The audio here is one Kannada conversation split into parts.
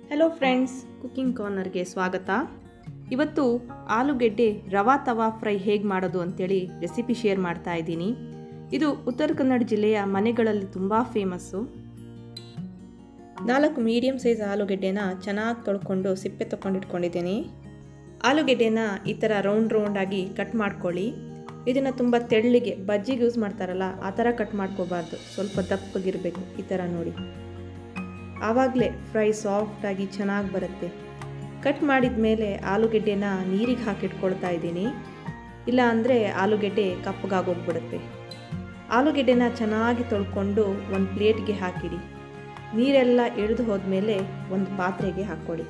ಹಲೋ ಫ್ರೆಂಡ್ಸ್ ಕುಕಿಂಗ್ ಕಾರ್ನರ್ಗೆ ಸ್ವಾಗತ ಇವತ್ತು ಆಲೂಗೆಡ್ಡೆ ರವಾ ತವಾ ಫ್ರೈ ಹೇಗೆ ಮಾಡೋದು ಅಂತೇಳಿ ರೆಸಿಪಿ ಶೇರ್ ಮಾಡ್ತಾ ಇದ್ದೀನಿ ಇದು ಉತ್ತರ ಕನ್ನಡ ಜಿಲ್ಲೆಯ ಮನೆಗಳಲ್ಲಿ ತುಂಬ ಫೇಮಸ್ಸು ನಾಲ್ಕು ಮೀಡಿಯಮ್ ಸೈಜ್ ಆಲೂಗೆಡ್ಡೆನ ಚೆನ್ನಾಗಿ ತೊಳ್ಕೊಂಡು ಸಿಪ್ಪೆ ತೊಗೊಂಡು ಇಟ್ಕೊಂಡಿದ್ದೀನಿ ಆಲೂಗೆಡ್ಡೆನ ಈ ಥರ ರೌಂಡ್ ರೌಂಡಾಗಿ ಕಟ್ ಮಾಡ್ಕೊಳ್ಳಿ ಇದನ್ನು ತುಂಬ ತೆಳ್ಳಿಗೆ ಬಜ್ಜಿಗೆ ಯೂಸ್ ಮಾಡ್ತಾರಲ್ಲ ಆ ಥರ ಕಟ್ ಮಾಡ್ಕೋಬಾರ್ದು ಸ್ವಲ್ಪ ದಪ್ಪಗಿರಬೇಕು ಈ ಥರ ನೋಡಿ ಆವಾಗಲೇ ಫ್ರೈ ಸಾಫ್ಟಾಗಿ ಚೆನ್ನಾಗಿ ಬರುತ್ತೆ ಕಟ್ ಮಾಡಿದ ಮೇಲೆ ಆಲೂಗೆಡ್ಡೆನ ನೀರಿಗೆ ಹಾಕಿಟ್ಕೊಳ್ತಾ ಇದ್ದೀನಿ ಇಲ್ಲ ಅಂದರೆ ಆಲೂಗೆಡ್ಡೆ ಕಪ್ಪಗಾಗೋಗ್ಬಿಡುತ್ತೆ ಆಲೂಗೆಡ್ಡೆನ ಚೆನ್ನಾಗಿ ತೊಳ್ಕೊಂಡು ಒಂದು ಪ್ಲೇಟ್ಗೆ ಹಾಕಿಡಿ ನೀರೆಲ್ಲ ಎಳೆದು ಹೋದ್ಮೇಲೆ ಒಂದು ಪಾತ್ರೆಗೆ ಹಾಕ್ಕೊಳ್ಳಿ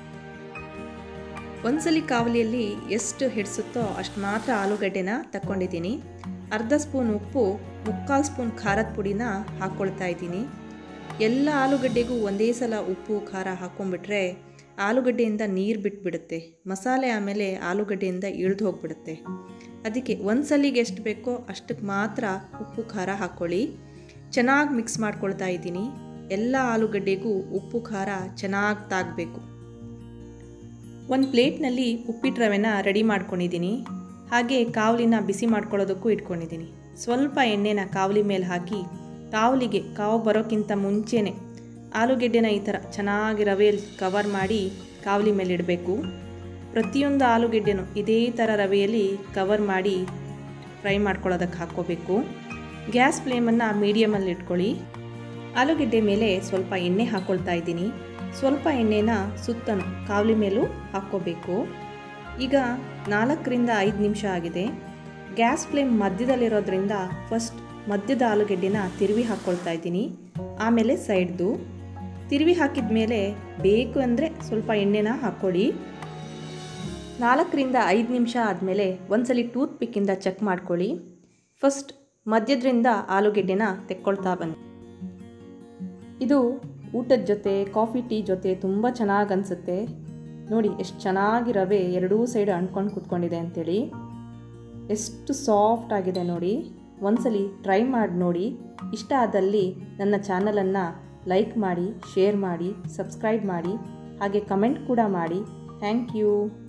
ಒಂದ್ಸಲಿ ಕಾವಲಿಯಲ್ಲಿ ಎಷ್ಟು ಹಿಡಿಸುತ್ತೋ ಅಷ್ಟು ಮಾತ್ರ ಆಲೂಗಡ್ಡೆನ ತಕ್ಕೊಂಡಿದ್ದೀನಿ ಅರ್ಧ ಸ್ಪೂನ್ ಉಪ್ಪು ಮುಕ್ಕಾಲು ಸ್ಪೂನ್ ಖಾರದ ಪುಡಿನ ಹಾಕ್ಕೊಳ್ತಾ ಇದ್ದೀನಿ ಎಲ್ಲ ಆಲೂಗಡ್ಡೆಗೂ ಒಂದೇ ಸಲ ಉಪ್ಪು ಖಾರ ಹಾಕ್ಕೊಂಡ್ಬಿಟ್ರೆ ಆಲೂಗಡ್ಡೆಯಿಂದ ನೀರು ಬಿಟ್ಬಿಡುತ್ತೆ ಮಸಾಲೆ ಆಮೇಲೆ ಆಲೂಗಡ್ಡೆಯಿಂದ ಇಳಿದು ಹೋಗ್ಬಿಡುತ್ತೆ ಅದಕ್ಕೆ ಒಂದು ಸಲಿಗೆ ಎಷ್ಟು ಬೇಕೋ ಅಷ್ಟಕ್ಕೆ ಮಾತ್ರ ಉಪ್ಪು ಖಾರ ಹಾಕ್ಕೊಳ್ಳಿ ಚೆನ್ನಾಗಿ ಮಿಕ್ಸ್ ಮಾಡ್ಕೊಳ್ತಾ ಇದ್ದೀನಿ ಎಲ್ಲ ಆಲೂಗಡ್ಡೆಗೂ ಉಪ್ಪು ಖಾರ ಚೆನ್ನಾಗಿ ತಾಗಬೇಕು ಒಂದು ಪ್ಲೇಟ್ನಲ್ಲಿ ಉಪ್ಪಿಟ್ಟು ರವೆನ ರೆಡಿ ಮಾಡ್ಕೊಂಡಿದ್ದೀನಿ ಹಾಗೆ ಕಾವಲಿನ ಬಿಸಿ ಮಾಡ್ಕೊಳ್ಳೋದಕ್ಕೂ ಇಟ್ಕೊಂಡಿದ್ದೀನಿ ಸ್ವಲ್ಪ ಎಣ್ಣೆನ ಕಾವಲಿ ಮೇಲೆ ಹಾಕಿ ಕಾವಲಿಗೆ ಕಾವು ಬರೋಕ್ಕಿಂತ ಮುಂಚೆನೇ ಆಲೂಗೆಡ್ಡೆನ ಈ ಥರ ಚೆನ್ನಾಗಿ ರವೆಯಲ್ಲಿ ಕವರ್ ಮಾಡಿ ಕಾವಲಿ ಮೇಲೆ ಇಡಬೇಕು ಪ್ರತಿಯೊಂದು ಆಲೂಗೆಡ್ಡೆನೂ ಇದೇ ಥರ ರವೆಯಲ್ಲಿ ಕವರ್ ಮಾಡಿ ಫ್ರೈ ಮಾಡ್ಕೊಳ್ಳೋದಕ್ಕೆ ಹಾಕ್ಕೋಬೇಕು ಗ್ಯಾಸ್ ಫ್ಲೇಮನ್ನು ಮೀಡಿಯಮಲ್ಲಿ ಇಟ್ಕೊಳ್ಳಿ ಆಲೂಗೆಡ್ಡೆ ಮೇಲೆ ಸ್ವಲ್ಪ ಎಣ್ಣೆ ಹಾಕ್ಕೊಳ್ತಾ ಇದ್ದೀನಿ ಸ್ವಲ್ಪ ಎಣ್ಣೆನ ಸುತ್ತನು ಕಾವಲಿ ಮೇಲೂ ಹಾಕ್ಕೋಬೇಕು ಈಗ ನಾಲ್ಕರಿಂದ ಐದು ನಿಮಿಷ ಆಗಿದೆ ಗ್ಯಾಸ್ ಫ್ಲೇಮ್ ಮಧ್ಯದಲ್ಲಿರೋದ್ರಿಂದ ಫಸ್ಟ್ ಮಧ್ಯದ ಆಲೂಗೆಡ್ಡೆನ ತಿರುವಿ ಹಾಕ್ಕೊಳ್ತಾ ಇದ್ದೀನಿ ಆಮೇಲೆ ಸೈಡ್ದು ತಿರುವಿ ಹಾಕಿದ ಮೇಲೆ ಬೇಕು ಅಂದರೆ ಸ್ವಲ್ಪ ಎಣ್ಣೆನ ಹಾಕ್ಕೊಳ್ಳಿ ನಾಲ್ಕರಿಂದ ಐದು ನಿಮಿಷ ಆದಮೇಲೆ ಒಂದ್ಸಲಿ ಟೂತ್ ಪಿಕ್ಕಿಂದ ಚೆಕ್ ಮಾಡ್ಕೊಳ್ಳಿ ಫಸ್ಟ್ ಮಧ್ಯದ್ರಿಂದ ಆಲೂಗೆಡ್ಡೆನ ತೆಕ್ಕೊಳ್ತಾ ಬನ್ನಿ ಇದು ಊಟದ ಜೊತೆ ಕಾಫಿ ಟೀ ಜೊತೆ ತುಂಬ ಚೆನ್ನಾಗಿ ಅನಿಸುತ್ತೆ ನೋಡಿ ಎಷ್ಟು ಚೆನ್ನಾಗಿ ರವೆ ಎರಡೂ ಸೈಡ್ ಅಂಟ್ಕೊಂಡು ಕೂತ್ಕೊಂಡಿದೆ ಅಂಥೇಳಿ ಎಷ್ಟು ಸಾಫ್ಟ್ ಆಗಿದೆ ನೋಡಿ ಒಂದ್ಸಲಿ ಟ್ರೈ ಮಾಡಿ ನೋಡಿ ಇಷ್ಟ ಆದಲ್ಲಿ ನನ್ನ ಚಾನಲನ್ನು ಲೈಕ್ ಮಾಡಿ ಶೇರ್ ಮಾಡಿ ಸಬ್ಸ್ಕ್ರೈಬ್ ಮಾಡಿ ಹಾಗೆ ಕಮೆಂಟ್ ಕೂಡ ಮಾಡಿ ಥ್ಯಾಂಕ್ ಯು